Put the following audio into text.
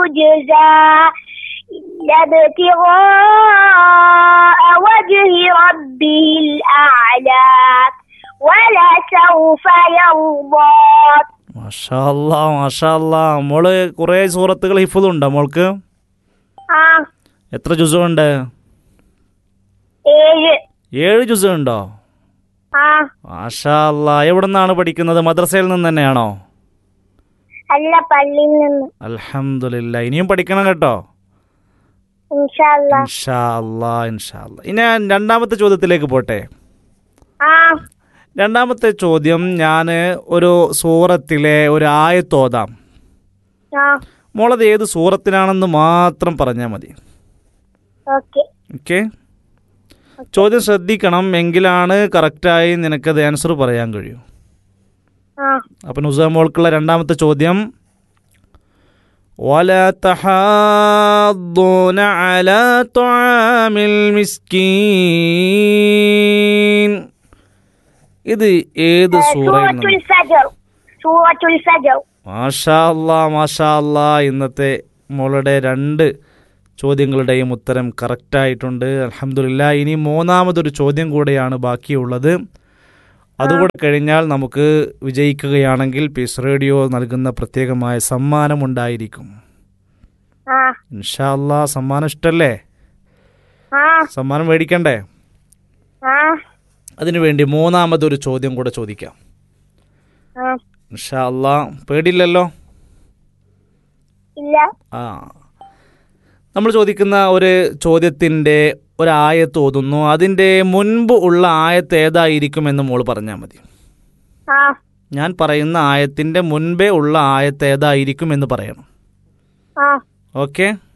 تجزى إلا ابتغاء وجه ربه الأعلى ولسوف يرضى മാഷാ അല്ലാ മാഷാ അല്ലാ മോള് കുറേ സൂറത്തുകൾ ഹിഫുതുണ്ടോ മോൾക്ക് آه എത്ര ജുസുണ്ട് ഏഴ് ഏഴ് ജുസു ഉണ്ടോ ആ മാഷാ അല്ലാ എവിടെ നിന്നാണ് പഠിക്കുന്നത് മദ്രസയിൽ നിന്ന് തന്നെയാണോ അല്ല പള്ളിയിൽ നിന്ന് അൽഹംദുലില്ല ഇനിയും പഠിക്കണം കേട്ടോ ഇൻഷാല്ല ഇൻഷാ അല്ലാ ഇൻഷാ അല്ലാ ഇനി ഞാൻ രണ്ടാമത്തെ ചോദ്യത്തിലേക്ക് പോട്ടെ ആ രണ്ടാമത്തെ ചോദ്യം ഞാൻ ഒരു സൂറത്തിലെ ഒരു ആയത്തോതാം ആ മോളത് ഏത് സൂറത്തിലാണെന്ന് മാത്രം പറഞ്ഞാൽ മതി ഓക്കെ ഓക്കെ ചോദ്യം ശ്രദ്ധിക്കണം എങ്കിലാണ് കറക്റ്റായി നിനക്കത് ആൻസർ പറയാൻ കഴിയൂ ആ അപ്പം നുസ മോൾക്കുള്ള രണ്ടാമത്തെ ചോദ്യം ولا تحاضون على طعام المسكين ഇത് ഏത് സൂറയിൽ സൂറത്തുൽ നിന്ന് ഫജർ സൂറത്തുൽ ഫജർ മാഷാ അല്ലാ മാഷാ അല്ലാ ഇന്നത്തെ മോളുടെ രണ്ട് ചോദ്യങ്ങളുടെയും ഉത്തരം കറക്റ്റായിട്ടുണ്ട് അലഹമില്ല ഇനി മൂന്നാമതൊരു ചോദ്യം കൂടെയാണ് ബാക്കിയുള്ളത് അതുകൂടെ കഴിഞ്ഞാൽ നമുക്ക് വിജയിക്കുകയാണെങ്കിൽ പീസ് റേഡിയോ നൽകുന്ന പ്രത്യേകമായ സമ്മാനമുണ്ടായിരിക്കും ആ ഇൻഷാ അല്ലാ സമ്മാനം ഇഷ്ടല്ലേ ആ സമ്മാനം മേടിക്കണ്ടേ ആ അതിനുവേണ്ടി മൂന്നാമതൊരു ചോദ്യം കൂടെ ചോദിക്കാം ആ ഇൻഷാ അല്ലാ പേടില്ലല്ലോ ഇല്ല ആ നമ്മൾ ചോദിക്കുന്ന ഒരു ചോദ്യത്തിൻ്റെ ഒരായത്ത് ഓതുന്നു അതിൻ്റെ മുൻപ് ഉള്ള ആയത്ത് ഏതായിരിക്കും എന്ന് മോൾ പറഞ്ഞാൽ മതി ആ ഞാൻ പറയുന്ന ആയത്തിൻ്റെ മുൻപേ ഉള്ള ആയത്ത് ഏതായിരിക്കും എന്ന് പറയണം ആ ഓക്കെ